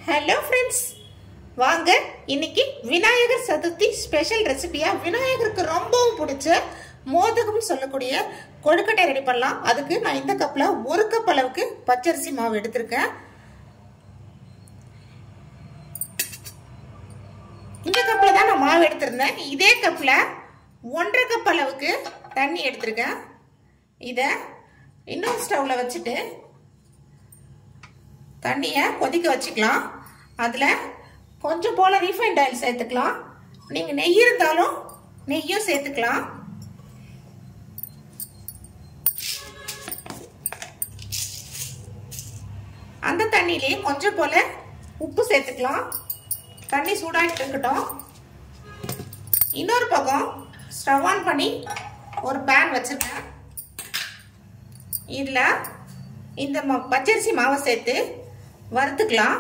hello friends வாங்க இன்னைக்கு Vinayagar Chaturthi special ரெசிபியா விநாயகருக்கு ரொம்பவும் பிடிச்ச மோதகம் சொல்லக்கூடிய கொழுக்கட்டை ரெடி பண்ணலாம் அதுக்கு நான் இந்த கப்பில் ஒரு கப் அளவுக்கு பச்சரிசி மாவு எடுத்திருக்கேன் இந்த கப்பில் தான் நான் மாவு எடுத்திருந்தேன் இதே கப்பில் ஒன்றரை கப் அளவுக்கு தண்ணி எடுத்திருக்கேன் இதை இன்னொரு ஸ்டவ்வில் வச்சுட்டு தண்ணியை கொதிக்க வச்சுக்கலாம் அதில் கொஞ்சம் போல் ரீஃபைண்ட் ஆயில் சேர்த்துக்கலாம் நீங்கள் நெய் இருந்தாலும் நெய்யும் சேர்த்துக்கலாம் அந்த தண்ணியிலே கொஞ்சம் போல் உப்பு சேர்த்துக்கலாம் தண்ணி சூடாகிட்டு இருக்கட்டும் இன்னொரு பக்கம் ஸ்டவ் ஆன் பண்ணி ஒரு பேன் வச்சுருக்கேன் இதில் இந்த பச்சரிசி மாவை சேர்த்து வறுத்துக்கலாம்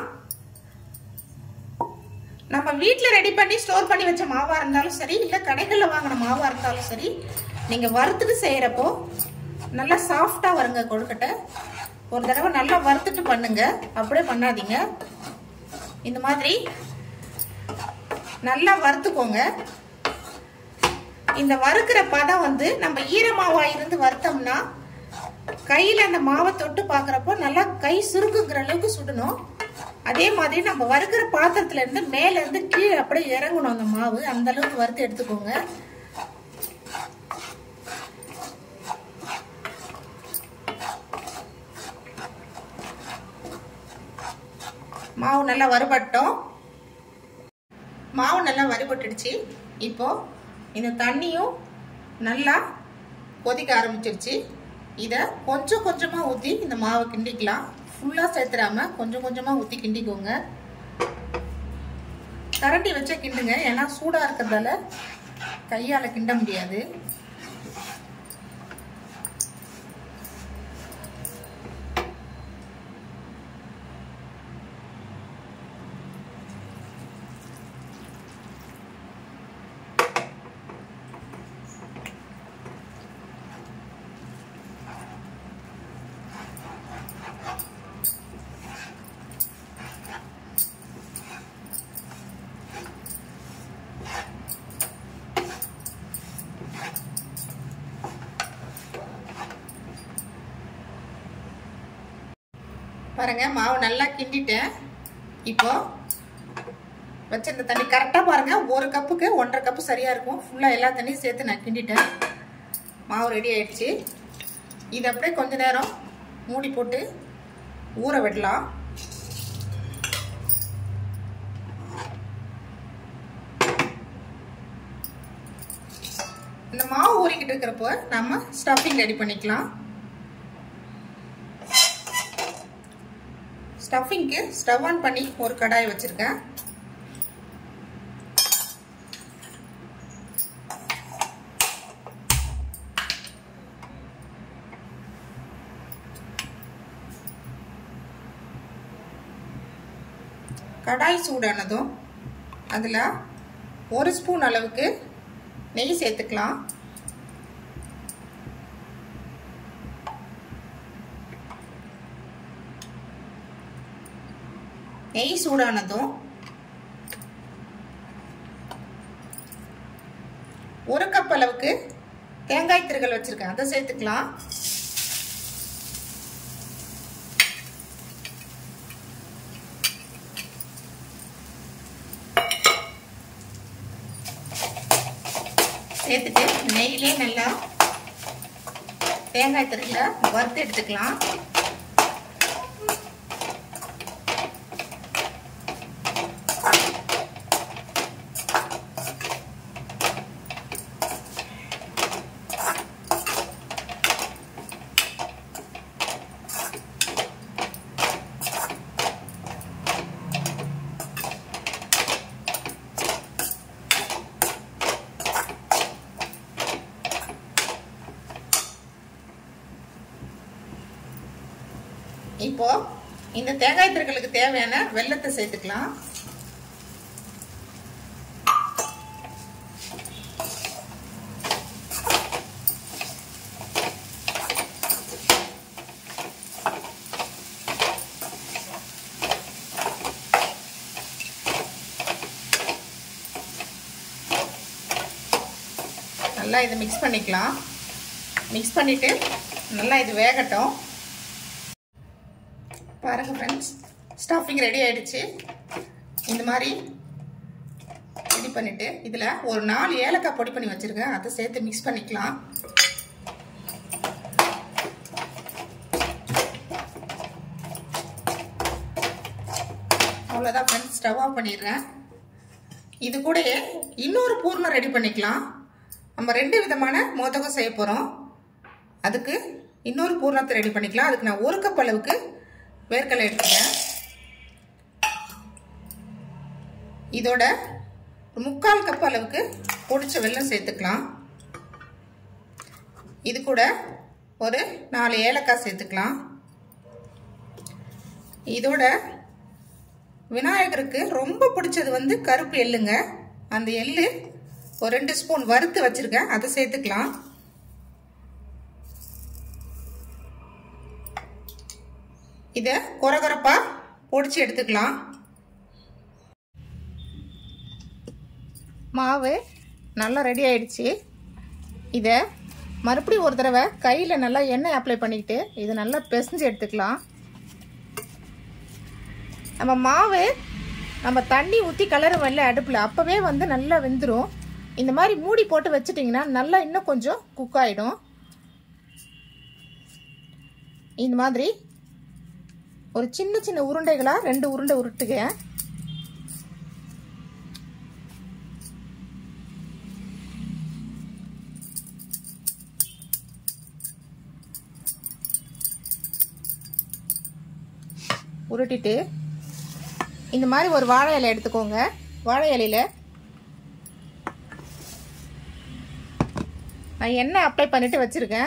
நம்ம வீட்டில் ரெடி பண்ணி ஸ்டோர் பண்ணி வச்ச மாவாக இருந்தாலும் சரி இல்லை கடைகளில் வாங்கின மாவாக இருந்தாலும் சரி நீங்கள் வறுத்துட்டு செய்கிறப்போ நல்லா சாஃப்டாக வருங்க கொழுக்கட்டை ஒரு தடவை நல்லா வறுத்துட்டு பண்ணுங்க அப்படியே பண்ணாதீங்க இந்த மாதிரி நல்லா வறுத்துக்கோங்க இந்த வறுக்கிற பதம் வந்து நம்ம ஈரமாவா இருந்து வறுத்தோம்னா கையில் அந்த மாவை தொட்டு பார்க்குறப்போ நல்லா கை சுருக்குங்கிற அளவுக்கு சுடணும் அதே மாதிரி நம்ம வறுக்கிற பாத்திரத்துல இருந்து மேல இருந்து கீழே அப்படியே இறங்கணும் அந்த மாவு அந்த அளவுக்கு வறுத்து எடுத்துக்கோங்க மாவு நல்லா வறுபட்டோம் மாவு நல்லா வறுபட்டுடுச்சு இப்போ இந்த தண்ணியும் நல்லா கொதிக்க ஆரம்பிச்சிருச்சு இதை கொஞ்சம் கொஞ்சமாக ஊற்றி இந்த மாவை கிண்டிக்கலாம் ஃபுல்லாக சேர்த்துடாம கொஞ்சம் கொஞ்சமாக ஊற்றி கிண்டிக்கோங்க கரண்டி வச்சா கிண்டுங்க ஏன்னா சூடாக இருக்கிறதால கையால் கிண்ட முடியாது பாருங்க மாவு நல்லா கிண்டிட்டேன் இப்போ வச்சிருந்த தண்ணி கரெக்டாக பாருங்க ஒரு கப்புக்கு ஒன்றரை கப்பு சரியாக இருக்கும் ஃபுல்லாக எல்லா தண்ணியும் சேர்த்து நான் கிண்டிட்டேன் மாவு ரெடி ஆயிடுச்சு இது அப்படியே கொஞ்ச நேரம் மூடி போட்டு ஊற விடலாம் இந்த மாவு ஊறிக்கிட்டு இருக்கிறப்போ நம்ம ஸ்டஃபிங் ரெடி பண்ணிக்கலாம் ஸ்டஃபிங்க்கு ஸ்டவ் ஆன் பண்ணி ஒரு கடாய் வச்சுருக்கேன் கடாய் சூடானதும் அதில் ஒரு ஸ்பூன் அளவுக்கு நெய் சேர்த்துக்கலாம் நெய் சூடானதும் ஒரு கப் அளவுக்கு தேங்காய் திருகல் வச்சிருக்கேன் அதை சேர்த்துக்கலாம் சேர்த்துட்டு நெய்யிலே நல்லா தேங்காய் திருகலை வறுத்து எடுத்துக்கலாம் இப்போ இந்த தேங்காய் திருக்களுக்கு தேவையான வெள்ளத்தை சேர்த்துக்கலாம் நல்லா இதை மிக்ஸ் பண்ணிக்கலாம் மிக்ஸ் பண்ணிவிட்டு நல்லா இது வேகட்டும் பாருங்கள் ஃப்ரெண்ட்ஸ் ஸ்டஃபிங் ரெடி ஆயிடுச்சு இந்த மாதிரி ரெடி பண்ணிவிட்டு இதில் ஒரு நாலு ஏலக்காய் பொடி பண்ணி வச்சுருக்கேன் அதை சேர்த்து மிக்ஸ் பண்ணிக்கலாம் அவ்வளோதான் ஃப்ரெண்ட்ஸ் ஸ்டவ் ஆஃப் பண்ணிடுறேன் இது கூட இன்னொரு பூர்ணம் ரெடி பண்ணிக்கலாம் நம்ம ரெண்டு விதமான மோதகம் செய்ய போகிறோம் அதுக்கு இன்னொரு பூர்ணத்தை ரெடி பண்ணிக்கலாம் அதுக்கு நான் ஒரு கப் அளவுக்கு வேர்க்கடலை எடுத்துக்கேன் இதோட முக்கால் கப் அளவுக்கு பொடிச்ச வெல்லம் சேர்த்துக்கலாம் இது கூட ஒரு நாலு ஏலக்காய் சேர்த்துக்கலாம் இதோட விநாயகருக்கு ரொம்ப பிடிச்சது வந்து கருப்பு எள்ளுங்க அந்த எள்ளு ஒரு ரெண்டு ஸ்பூன் வறுத்து வச்சிருக்கேன் அதை சேர்த்துக்கலாம் இதை கொரகொரப்பா பொடிச்சு எடுத்துக்கலாம் மாவு நல்லா ரெடி ஆயிடுச்சு இதை மறுபடியும் ஒரு தடவை கையில் நல்லா எண்ணெய் அப்ளை பண்ணிக்கிட்டு இதை நல்லா பிசைஞ்சு எடுத்துக்கலாம் நம்ம மாவு நம்ம தண்ணி ஊற்றி கலரும் வரல அடுப்பில் அப்போவே வந்து நல்லா வெந்துடும் இந்த மாதிரி மூடி போட்டு வச்சிட்டிங்கன்னா நல்லா இன்னும் கொஞ்சம் குக் ஆகிடும் இந்த மாதிரி ஒரு சின்ன சின்ன உருண்டைகளாக ரெண்டு உருண்டை உருட்டுங்க உருட்டிட்டு இந்த மாதிரி ஒரு வாழை இலை எடுத்துக்கோங்க வாழை இலையில நான் எண்ணெய் அப்ளை பண்ணிட்டு வச்சிருக்கேன்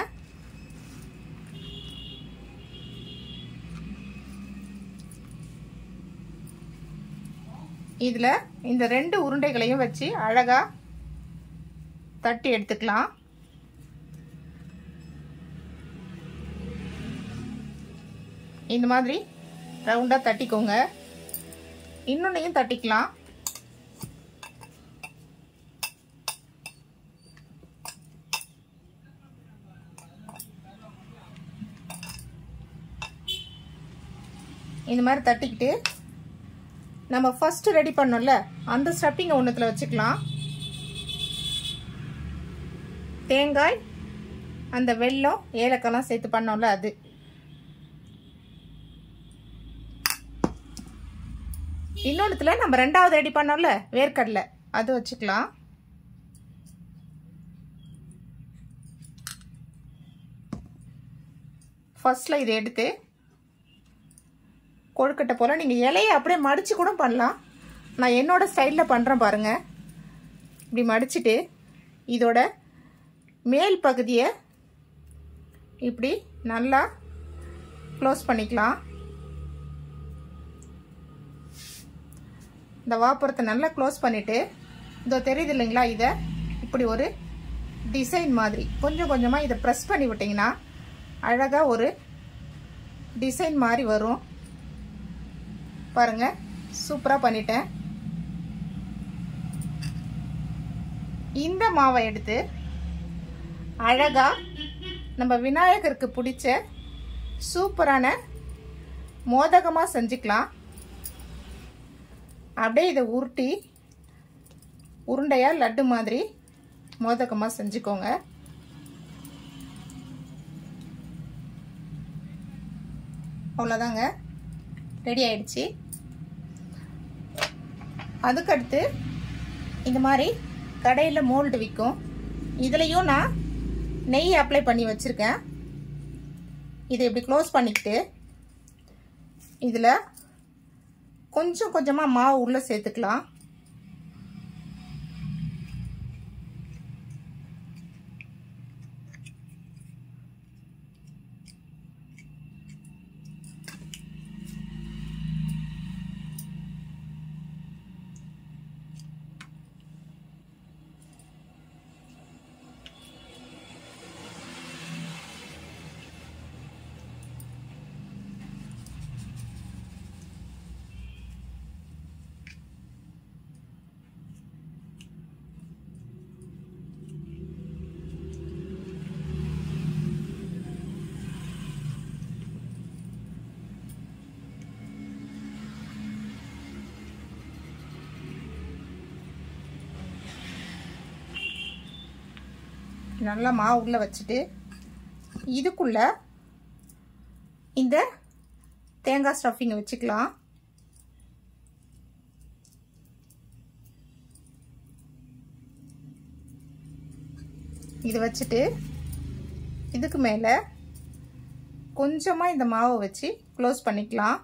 இதில் இந்த ரெண்டு உருண்டைகளையும் வச்சு அழகா தட்டி எடுத்துக்கலாம் இந்த மாதிரி ரவுண்டாக தட்டிக்கோங்க இன்னொன்னையும் தட்டிக்கலாம் இந்த மாதிரி தட்டிக்கிட்டு நம்ம ஃபர்ஸ்ட் ரெடி பண்ணோம்ல அந்த ஸ்டப்பிங்கை ஒன்றுத்தில் வச்சுக்கலாம் தேங்காய் அந்த வெல்லம் ஏலக்காய்லாம் சேர்த்து பண்ணோம்ல அது இன்னொன்றுத்துல நம்ம ரெண்டாவது ரெடி பண்ணோம்ல வேர்க்கடலை அது வச்சுக்கலாம் ஃபர்ஸ்ட்ல இதை எடுத்து கொழுக்கட்டை போல் நீங்கள் இலையை அப்படியே மடித்து கூட பண்ணலாம் நான் என்னோட ஸ்டைலில் பண்ணுறேன் பாருங்கள் இப்படி மடிச்சுட்டு இதோட மேல் பகுதியை இப்படி நல்லா க்ளோஸ் பண்ணிக்கலாம் இந்த வாப்புறத்தை நல்லா க்ளோஸ் பண்ணிவிட்டு இதோ தெரியுது இல்லைங்களா இதை இப்படி ஒரு டிசைன் மாதிரி கொஞ்சம் கொஞ்சமாக இதை ப்ரெஸ் பண்ணி விட்டிங்கன்னா அழகாக ஒரு டிசைன் மாதிரி வரும் பாருங்க சூப்பராக பண்ணிட்டேன் இந்த மாவை எடுத்து அழகா நம்ம விநாயகருக்கு பிடிச்ச சூப்பரான மோதகமாக செஞ்சுக்கலாம் அப்படியே இதை உருட்டி உருண்டையாக லட்டு மாதிரி மோதகமாக செஞ்சுக்கோங்க அவ்வளோதாங்க ரெடி ஆயிடுச்சு அதுக்கடுத்து இந்த மாதிரி கடையில் மோல்டு விற்கும் இதுலேயும் நான் நெய் அப்ளை பண்ணி வச்சுருக்கேன் இதை இப்படி க்ளோஸ் பண்ணிக்கிட்டு இதில் கொஞ்சம் கொஞ்சமாக மாவு உள்ளே சேர்த்துக்கலாம் நல்லா மாவு உள்ளே வச்சுட்டு இதுக்குள்ள இந்த தேங்காய் ஸ்டஃபிங்கை வச்சுக்கலாம் இது வச்சுட்டு இதுக்கு மேலே கொஞ்சமாக இந்த மாவை வச்சு க்ளோஸ் பண்ணிக்கலாம்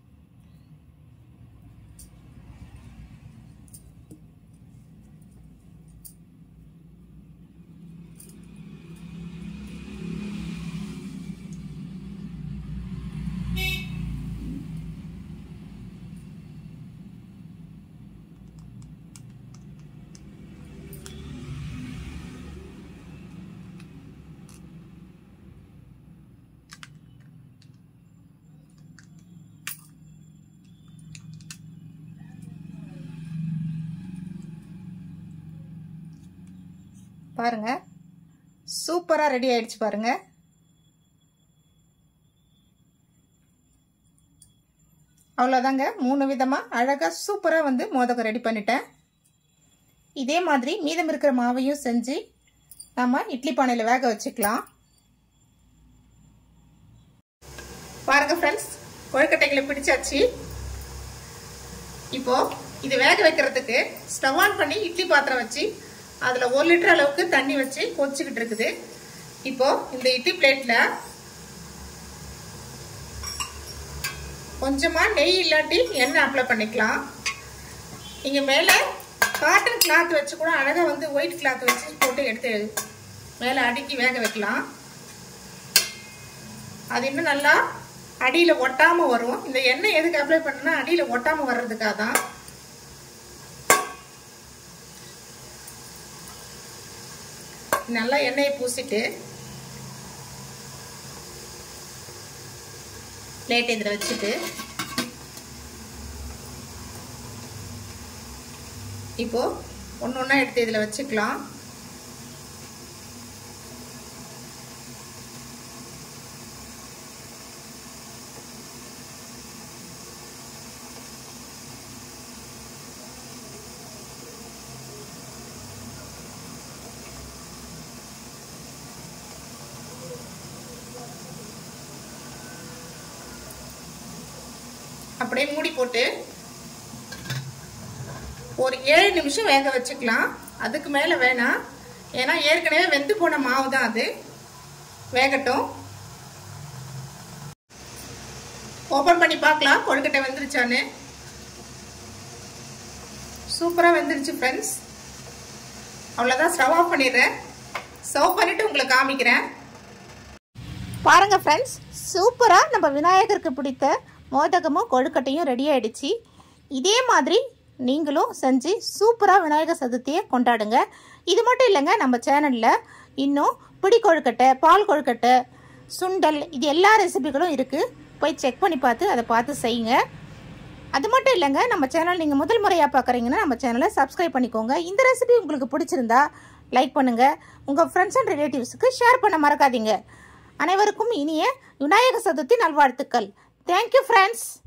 பாருங்க சூப்பராக ரெடி ஆயிடுச்சு பாருங்க அவ்வளோதாங்க மூணு விதமாக அழகாக சூப்பராக வந்து மோதகம் ரெடி பண்ணிட்டேன் இதே மாதிரி மீதம் இருக்கிற மாவையும் செஞ்சு நம்ம இட்லி பானையில் வேக வச்சுக்கலாம் பாருங்க ஃப்ரெண்ட்ஸ் கொழுக்கட்டைகளை பிடிச்சாச்சு இப்போ இது வேக வைக்கிறதுக்கு ஸ்டவ் ஆன் பண்ணி இட்லி பாத்திரம் வச்சு அதில் ஒரு லிட்டர் அளவுக்கு தண்ணி வச்சு கொதிச்சுக்கிட்டு இருக்குது இப்போ இந்த இட்லி பிளேட்டில் கொஞ்சமாக நெய் இல்லாட்டி எண்ணெய் அப்ளை பண்ணிக்கலாம் இங்கே மேலே காட்டன் கிளாத் வச்சு கூட அழகாக வந்து ஒயிட் கிளாத் வச்சு போட்டு எடுத்து மேலே அடுக்கி வேக வைக்கலாம் அது இன்னும் நல்லா அடியில் ஒட்டாமல் வரும் இந்த எண்ணெய் எதுக்கு அப்ளை பண்ணனா அடியில் ஒட்டாமல் வர்றதுக்காக தான் நல்லா எண்ணெயை பூசிட்டு பிளேட் இதில் வச்சுட்டு இப்போ ஒன்று ஒன்றா எடுத்து இதில் வச்சுக்கலாம் அப்படியே மூடி போட்டு ஒரு ஏழு நிமிஷம் வேக வச்சுக்கலாம் அதுக்கு மேலே வேணாம் ஏன்னா ஏற்கனவே வெந்து போன மாவு தான் அது வேகட்டும் ஓப்பன் பண்ணி பார்க்கலாம் கொழுக்கட்டை வெந்துருச்சான்னு சூப்பராக வெந்துருச்சு ஃப்ரெண்ட்ஸ் அவ்வளோதான் ஸ்டவ் ஆஃப் பண்ணிடுறேன் சர்வ் பண்ணிவிட்டு உங்களுக்கு காமிக்கிறேன் பாருங்கள் ஃப்ரெண்ட்ஸ் சூப்பராக நம்ம விநாயகருக்கு பிடித்த மோதகமும் கொழுக்கட்டையும் ரெடி ஆயிடுச்சு இதே மாதிரி நீங்களும் செஞ்சு சூப்பராக விநாயகர் சதுர்த்தியை கொண்டாடுங்க இது மட்டும் இல்லைங்க நம்ம சேனலில் இன்னும் பிடி கொழுக்கட்டை பால் கொழுக்கட்டை சுண்டல் இது எல்லா ரெசிபிகளும் இருக்குது போய் செக் பண்ணி பார்த்து அதை பார்த்து செய்யுங்க அது மட்டும் இல்லைங்க நம்ம சேனல் நீங்கள் முதல் முறையாக பார்க்குறீங்கன்னா நம்ம சேனலை சப்ஸ்கிரைப் பண்ணிக்கோங்க இந்த ரெசிபி உங்களுக்கு பிடிச்சிருந்தா லைக் பண்ணுங்கள் உங்கள் ஃப்ரெண்ட்ஸ் அண்ட் ரிலேட்டிவ்ஸுக்கு ஷேர் பண்ண மறக்காதீங்க அனைவருக்கும் இனிய விநாயகர் சதுர்த்தி நல்வாழ்த்துக்கள் தேங்க்யூ ஃப்ரெண்ட்ஸ்